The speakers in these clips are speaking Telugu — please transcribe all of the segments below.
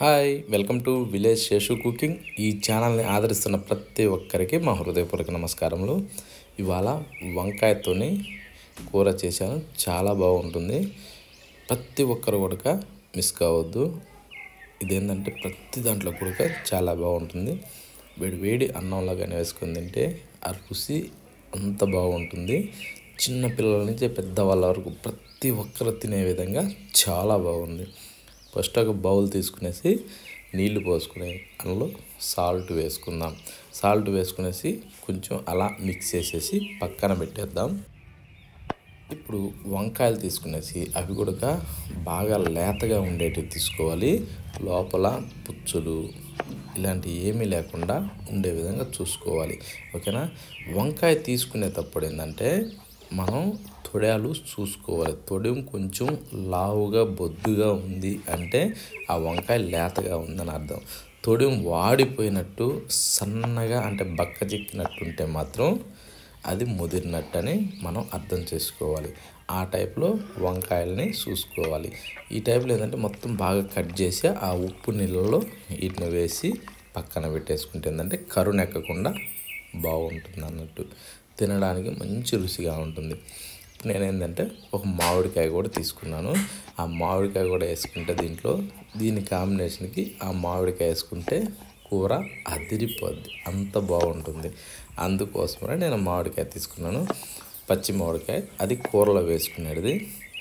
hi welcome to village Seshu cooking ఈ ఛానల్ని ఆదరిస్తున్న ప్రతి ఒక్కరికి మా హృదయపూర్వక నమస్కారములు ఇవాళ వంకాయతోని కూర చేశాను చాలా బాగుంటుంది ప్రతి ఒక్కరు కూడా మిస్ కావద్దు ఇదేంటంటే ప్రతి దాంట్లో కూడా చాలా బాగుంటుంది వేడి వేడి అన్నంలాగానే వేసుకొని తింటే ఆ రుచి అంత బాగుంటుంది చిన్న పిల్లల నుంచి పెద్దవాళ్ళ వరకు ప్రతి ఒక్కరు తినే విధంగా చాలా బాగుంది ఫస్ట్ ఒక బౌల్ తీసుకునేసి నీళ్లు పోసుకుని అందులో సాల్ట్ వేసుకుందాం సాల్ట్ వేసుకునేసి కొంచెం అలా మిక్స్ చేసేసి పక్కన పెట్టేద్దాం ఇప్పుడు వంకాయలు తీసుకునేసి అవి కూడా బాగా లేతగా ఉండేటివి తీసుకోవాలి లోపల పుచ్చులు ఇలాంటివి ఏమీ లేకుండా ఉండే విధంగా చూసుకోవాలి ఓకేనా వంకాయ తీసుకునేటప్పుడు ఏంటంటే మనం తొడాలు చూసుకోవాలి తొడెం కొంచెం లావుగా బొద్దుగా ఉంది అంటే ఆ వంకాయ లేతగా ఉందని అర్థం తొడెం వాడిపోయినట్టు సన్నగా అంటే బక్క చిక్కినట్టుంటే మాత్రం అది ముదిరినట్టని మనం అర్థం చేసుకోవాలి ఆ టైప్లో వంకాయలని చూసుకోవాలి ఈ టైప్లో ఏంటంటే మొత్తం బాగా కట్ చేసి ఆ ఉప్పు నీళ్ళలో వీటిని వేసి పక్కన పెట్టేసుకుంటే ఏంటంటే కరుణెక్కకుండా బాగుంటుంది అన్నట్టు తినడానికి మంచి రుచిగా ఉంటుంది నేను ఏంటంటే ఒక మామిడికాయ కూడా తీసుకున్నాను ఆ మామిడికాయ కూడా వేసుకుంటే దీంట్లో దీని కాంబినేషన్కి ఆ మామిడికాయ వేసుకుంటే కూర అదిరిపోద్ది అంత బాగుంటుంది అందుకోసమనే నేను మామిడికాయ తీసుకున్నాను పచ్చి మామిడికాయ అది కూరలో వేసుకునేది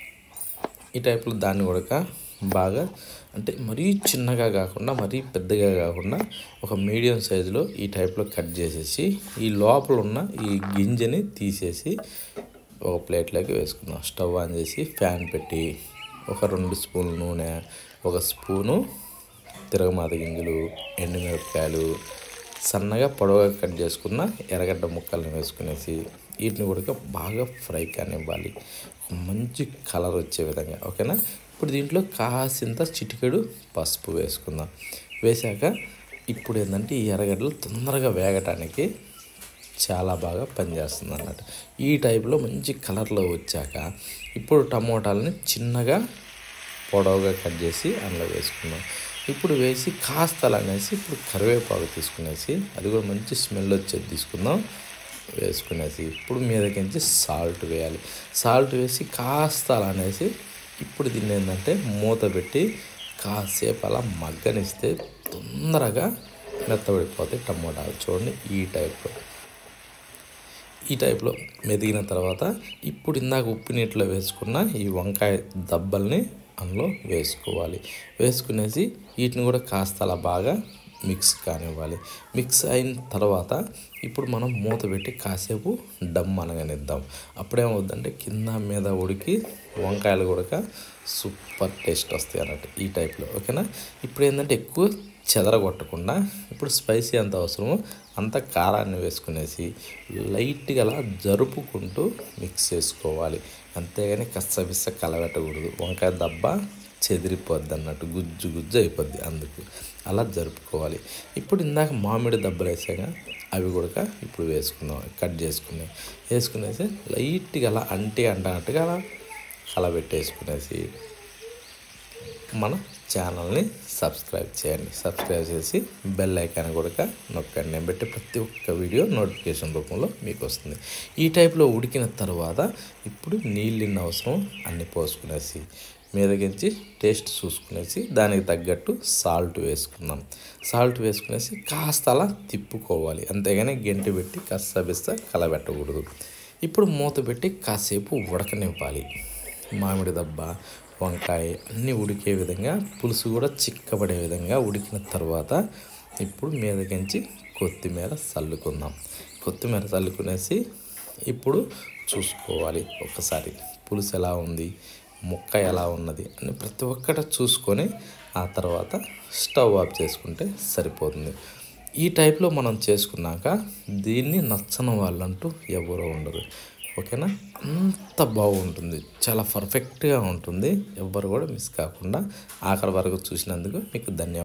ఈ టైప్లో దాన్ని కూడా బాగా అంటే మరీ చిన్నగా కాకుండా మరీ పెద్దగా కాకుండా ఒక మీడియం సైజులో ఈ టైప్లో కట్ చేసేసి ఈ లోపల ఉన్న ఈ గింజని తీసేసి ఒక ప్లేట్లోకి వేసుకుందాం స్టవ్ ఆన్ చేసి ఫ్యాన్ పెట్టి ఒక రెండు స్పూన్లు నూనె ఒక స్పూను తిరగమాత గింజలు ఎండుమిరపకాయలు సన్నగా పొడవుగా కట్ చేసుకున్న ఎర్రగడ్డ ముక్కల్ని వేసుకునేసి వీటిని కూడా బాగా ఫ్రై కానివ్వాలి మంచి కలర్ వచ్చే విధంగా ఓకేనా ఇప్పుడు దీంట్లో కాసింత చిటికెడు పసుపు వేసుకుందాం వేసాక ఇప్పుడు ఏంటంటే ఈ ఎర్రగడ్డలు తొందరగా వేగటానికి చాలా బాగా పనిచేస్తుంది అన్నట్టు ఈ టైప్లో మంచి కలర్లో వచ్చాక ఇప్పుడు టమోటాలని చిన్నగా పొడవుగా కట్ చేసి అందులో వేసుకున్నాం ఇప్పుడు వేసి కాస్తలు అనేసి ఇప్పుడు కరివేపాకు తీసుకునేసి అది కూడా మంచి స్మెల్ వచ్చేది తీసుకుందాం వేసుకునేసి ఇప్పుడు మీదకించి సాల్ట్ వేయాలి సాల్ట్ వేసి కాస్తలు అనేసి ఇప్పుడు దీన్ని ఏంటంటే మూత పెట్టి కాసేపు అలా మగ్గనిస్తే తొందరగా మెత్తబడిపోతాయి టమోటాలు చూడండి ఈ టైప్లో ఈ టైప్లో మెదిగిన తర్వాత ఇప్పుడు ఇందాక ఉప్పు నీటిలో వేసుకున్న ఈ వంకాయ దబ్బల్ని అందులో వేసుకోవాలి వేసుకునేసి వీటిని కూడా కాస్త అలా బాగా మిక్స్ కానివ్వాలి మిక్స్ అయిన తర్వాత ఇప్పుడు మనం మూత పెట్టి కాసేపు డమ్ అనగానిద్దాం అప్పుడేమవుద్దంటే కింద మీద ఉడికి వంకాయలు కూడా సూపర్ టేస్ట్ వస్తాయి అన్నట్టు ఈ టైప్లో ఓకేనా ఇప్పుడు ఏంటంటే ఎక్కువ చెదరగొట్టకుండా ఇప్పుడు స్పైసీ ఎంత అవసరమో అంత కారాన్ని వేసుకునేసి లైట్గా అలా జరుపుకుంటూ మిక్స్ చేసుకోవాలి అంతేగాని కచ్చపిస్స కలబెట్టకూడదు వంకాయ దెబ్బ చెదిరిపోద్ది అన్నట్టు గుజ్జు గుజ్జు అయిపోద్ది అందుకు అలా జరుపుకోవాలి ఇప్పుడు ఇందాక మామిడి దెబ్బలు వేసాక అవి కూడా ఇప్పుడు వేసుకుందాం కట్ చేసుకుని వేసుకునేసి లైట్గా అలా అంటి అంటనట్టుగా అలా కలబెట్టేసుకునేసి మన ఛానల్ని సబ్స్క్రైబ్ చేయండి సబ్స్క్రైబ్ చేసి బెల్ ఐకాన్ కూడా నొక్కండి నేను పెట్టే ప్రతి ఒక్క వీడియో నోటిఫికేషన్ రూపంలో మీకు వస్తుంది ఈ టైప్లో ఉడికిన తర్వాత ఇప్పుడు నీళ్ళిన్న అవసరం అన్ని పోసుకునేసి మీదకించి టేస్ట్ చూసుకునేసి దానికి తగ్గట్టు సాల్ట్ వేసుకుందాం సాల్ట్ వేసుకునేసి కాస్త అలా తిప్పుకోవాలి అంతేగాని గెంటి పెట్టి కస్సబిస్త కలబెట్టకూడదు ఇప్పుడు మూత పెట్టి కాసేపు ఉడకనివ్వాలి మామిడి దెబ్బ వంకాయ అన్నీ ఉడికే విధంగా పులుసు కూడా చిక్కబడే విధంగా ఉడికిన తర్వాత ఇప్పుడు మీదకించి కొత్తిమీర చల్లుకుందాం కొత్తిమీర చల్లుకునేసి ఇప్పుడు చూసుకోవాలి ఒకసారి పులుసు ఎలా ఉంది ముక్క ఎలా ఉన్నది అని ప్రతి ఒక్కటి చూసుకొని ఆ తర్వాత స్టవ్ ఆఫ్ చేసుకుంటే సరిపోతుంది ఈ టైప్లో మనం చేసుకున్నాక దీన్ని నచ్చని వాళ్ళంటూ ఎవరో ఉండరు ఓకేనా అంత బాగుంటుంది చాలా పర్ఫెక్ట్గా ఉంటుంది ఎవ్వరు కూడా మిస్ కాకుండా ఆఖరి వరకు చూసినందుకు మీకు ధన్యవాదాలు